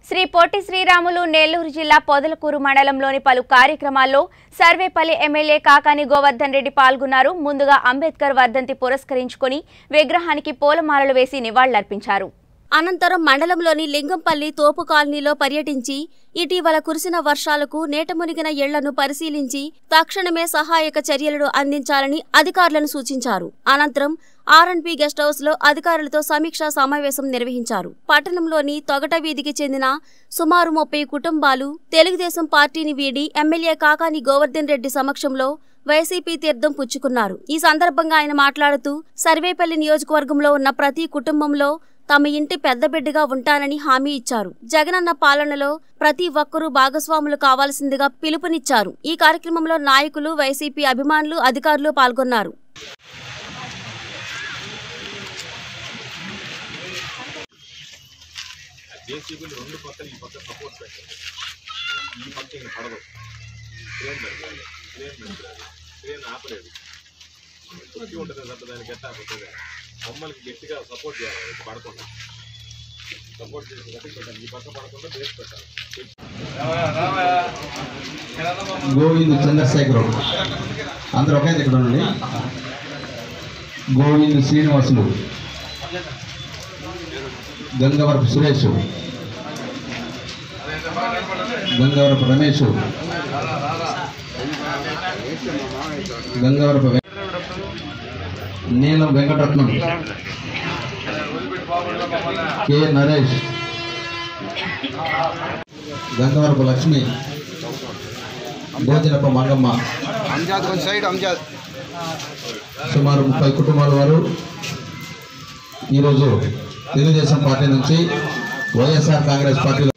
శ్రీ పొట్టి శ్రీరాములు నెల్లూరు జిల్లా పొదలకూరు మండలంలోని పలు కార్యక్రమాల్లో సర్వేపల్లి ఎమ్మెల్యే కాకాని గోవర్ధన్ రెడ్డి పాల్గొన్నారు ముందుగా అంబేద్కర్ వర్ధంతి పురస్కరించుకొని విగ్రహానికి పూలమాలలు వేసి నివాళులర్పించారు అనంతరం మండలంలోని లింగంపల్లి తోపు కాలనీలో పర్యటించి ఇటీవల కురిసిన వర్షాలకు నేట మునిగిన ఇళ్లను పరిశీలించి తక్షణమే సహాయక చర్యలను అందించాలని అధికారులను సూచించారు అనంతరం ఆర్ఎన్పి గెస్ట్ హౌస్ లో అధికారులతో సమీక్షా సమావేశం నిర్వహించారు పట్టణంలోని తొగట వీధికి చెందిన సుమారు ముప్పై కుటుంబాలు తెలుగుదేశం పార్టీని వీడి ఎమ్మెల్యే కాకాని గోవర్ధన్ రెడ్డి సమక్షంలో వైసీపీ తీర్థం పుచ్చుకున్నారు ఈ సందర్భంగా ఆయన మాట్లాడుతూ సర్వేపల్లి నియోజకవర్గంలో ఉన్న ప్రతి కుటుంబంలో తమ ఇంటి పెద్ద బిడ్డగా ఉంటానని హామీ ఇచ్చారు జగనన్న పాలనలో ప్రతి ఒక్కరూ భాగస్వాములు కావాల్సిందిగా పిలుపునిచ్చారు ఈ కార్యక్రమంలో నాయకులు వైసీపీ అభిమానులు అధికారులు పాల్గొన్నారు జేసీబీలు రెండు పక్కన ఈ పక్క సపోర్ట్ పెట్టాలి ఈ పక్క ఇంక పడదు క్రేన్ పెట్టాలి క్రేన్ పెట్టాలి క్రేన్ ఆపలేదు తొక్కి ఉంటుంది కదా దానికి ఎట్లా ఆపుతుంది బొమ్మలకి గట్టిగా సపోర్ట్ చేయాలి ఇది పడకుండా సపోర్ట్ చేసి గట్టి పెట్టాలి ఈ పక్క పడకుండా బేస్ పెట్టాలి గోవింద్ చంద్రశేఖరం అందరూ ఒకే దగ్గర ఉండండి గోవింద్ శ్రీనివాసులు గంగవరపు సురేష్ గంగవరపు రమేష్ గంగవరపు వెం- నీలం వెంకటరత్నం కె నరేష్ గంగవరపు లక్ష్మి భోజనపు మంగమ్మ అంజాద్ కొంచెం సైడ్ అంజాద్ సుమారు ముప్పై కుటుంబాల వారు ఈరోజు తెలుగుదేశం పార్టీ నుంచి వైఎస్ఆర్ కాంగ్రెస్ పార్టీలో